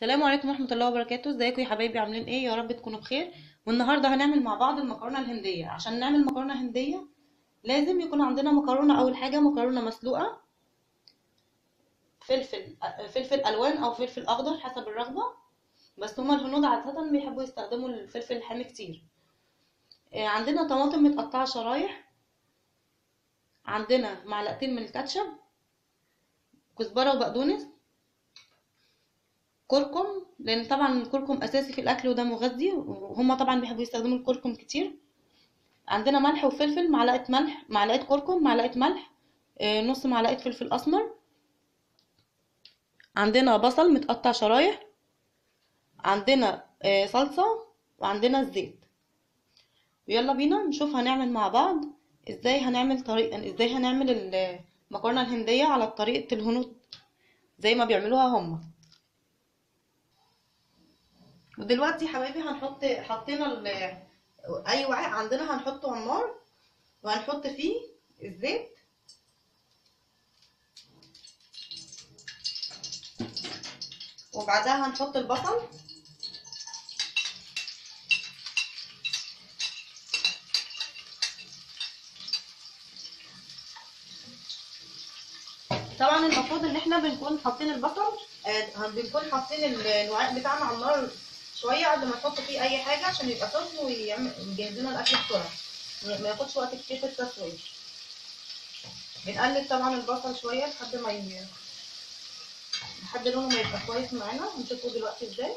السلام عليكم ورحمة الله وبركاته ازيكم يا حبايبي عاملين ايه يا رب تكونوا بخير والنهارده هنعمل مع بعض المكرونة الهندية عشان نعمل مكرونة هندية لازم يكون عندنا مكرونة اول حاجة مكرونة مسلوقة فلفل فلفل الوان او فلفل اخضر حسب الرغبة بس هما الهنود عادة بيحبوا يستخدموا الفلفل الحامي كتير آه، عندنا طماطم متقطعة شرايح عندنا معلقتين من الكاتشب كزبرة وبقدونس كركم لان طبعا الكركم اساسي في الاكل وده مغذي وهم طبعا بيحبوا يستخدموا الكركم كتير عندنا ملح وفلفل معلقه ملح معلقه كركم معلقه ملح آه، نص معلقه فلفل اسمر عندنا بصل متقطع شرايح عندنا آه، صلصه وعندنا الزيت ويلا بينا نشوف هنعمل مع بعض ازاي هنعمل طريقه ازاي هنعمل المكرونه الهنديه على طريقه الهنود زي ما بيعملوها هم ودلوقتي يا حبايبي هنحط حطينا ال... اي وعاء عندنا هنحطه على النار وهنحط فيه الزيت وبعدها هنحط البصل طبعا المفروض ان احنا بنكون حاطين البصل آه بنكون حاطين الوعاء بتاعنا على النار شويه قبل ما نحط فيه اي حاجه عشان يبقى سخن ويجهز لنا الاكل بسرعه ما ياخدش وقت كتير في التسويه بنقلب طبعا البصل شويه لحد ما ي... لحد لونه ما يبقى كويس معانا هنشوفه دلوقتي ازاي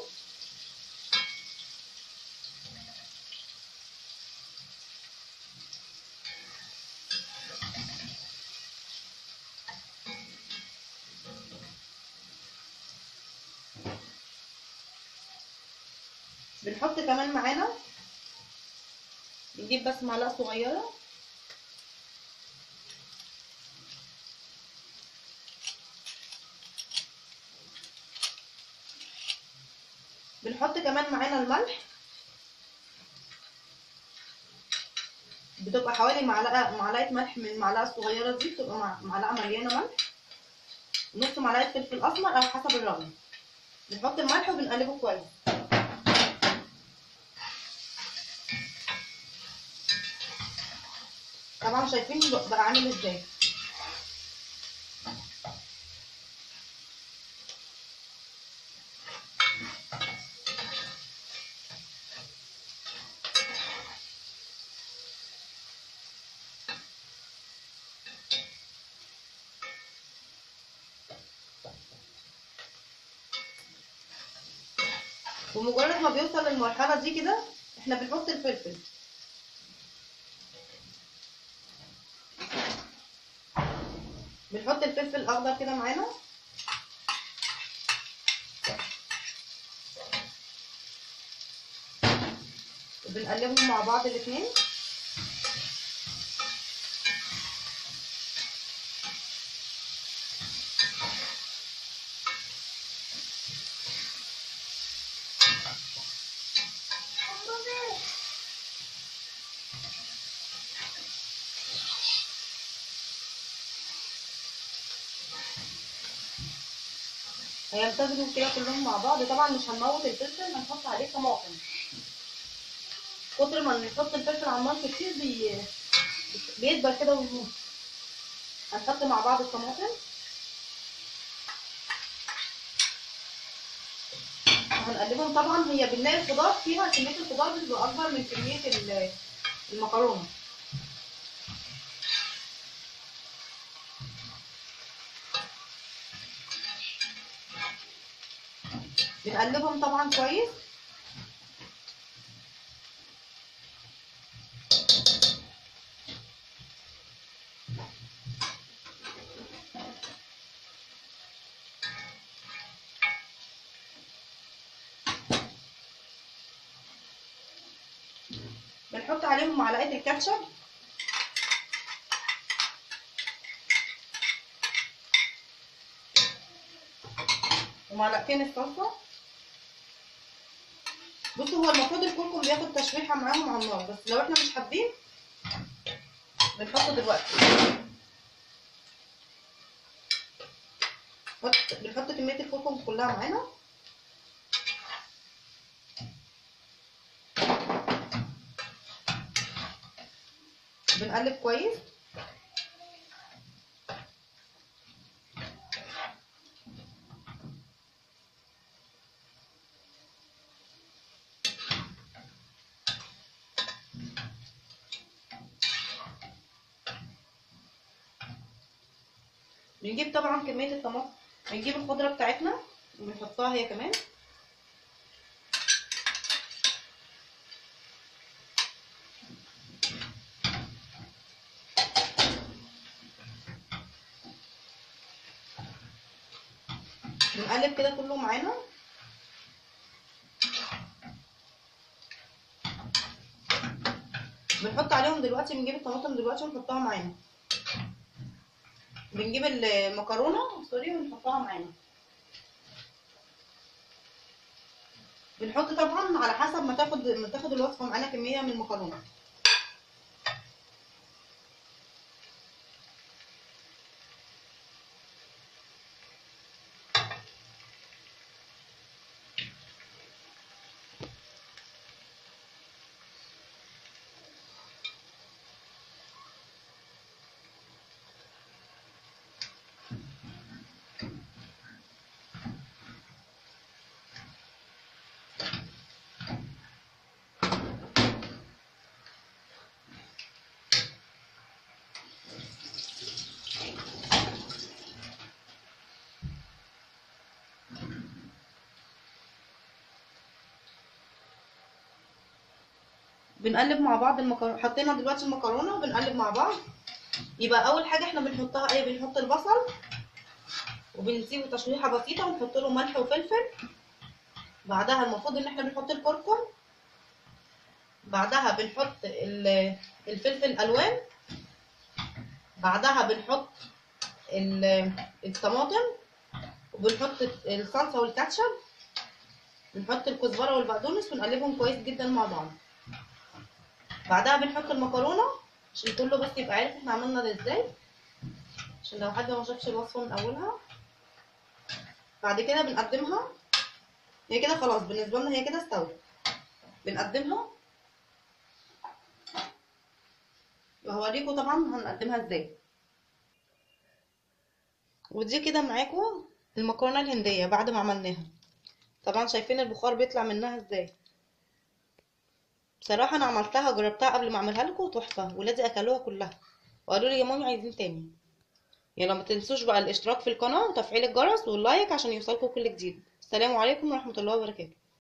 بنحط كمان معانا نجيب بس معلقه صغيره بنحط كمان معانا الملح بتبقى حوالي معلقه معلقه ملح من المعلقه الصغيره دي بتبقى معلقه مليانه ملح نص معلقه فلفل اسمر او حسب الرغبه بنحط الملح وبنقلبه كويس طبعا شايفين بقى عامل ازاي ومجرد ما بيوصل للمرحله دي كده احنا بنحط الفلفل بنحط الفلفل الاخضر كده معانا وبنقلبهم مع بعض الاثنين هيمتزجوا كده كلهم مع بعض طبعا مش هنموت الفلفل هنحط عليه طماطم كتر ما نحط الفلفل على النار كتير بي... بيدبل كده ويموت هنحط مع بعض الطماطم هنقلبهم طبعا هي بنلاقي الخضار فيها كميه الخضار بتبقى اكبر من كميه المكرونه بنقلبهم طبعا كويس بنحط عليهم معلقه الكاتشب ومعلقتين الصلصه بصوا هو المفروض الكركم بياخد تشويحه معاهم على النار بس لو احنا مش حابين بنحطه دلوقتي بنحط كميه الكركم كلها معانا بنقلب كويس بنجيب طبعا كمية الطماطم بنجيب الخضرة بتاعتنا وبنحطها هي كمان بنقلب كده كله معانا بنحط عليهم دلوقتي بنجيب الطماطم دلوقتي ونحطها معانا بنجيب المكرونه سوري ونحطها معانا بنحط طبعا على حسب ما تاخد ما تاخد الوصفه معانا كميه من المكرونه بنقلب مع بعض المكرونه حطينا دلوقتي المكرونه وبنقلب مع بعض يبقى اول حاجه احنا بنحطها ايه بنحط البصل وبنسيبه تشويحه بسيطه ونحط له ملح وفلفل بعدها المفروض ان احنا بنحط الكركم بعدها بنحط ال- الفلفل الالوان بعدها بنحط ال- الطماطم وبنحط الصلصه والكاتشب بنحط الكزبره والبقدونس ونقلبهم كويس جدا مع بعض بعدها بنحط المكرونه عشان كله بس يبقى عارف احنا عملنا ده ازاي عشان لو حد ما شافش الوصفه من اولها بعد كده بنقدمها هي كده خلاص بالنسبه لنا هي كده استوت بنقدمها وهوريكم طبعا هنقدمها ازاي ودي كده معاكم المكرونه الهنديه بعد ما عملناها طبعا شايفين البخار بيطلع منها ازاي بصراحه انا عملتها جربتها قبل ما اعملها لكم تحفه ولادي اكلوها كلها وقالوا لي يا مامي عايزين تاني يلا ما تنسوش بقى الاشتراك في القناه وتفعيل الجرس واللايك عشان يوصلكم كل جديد السلام عليكم ورحمه الله وبركاته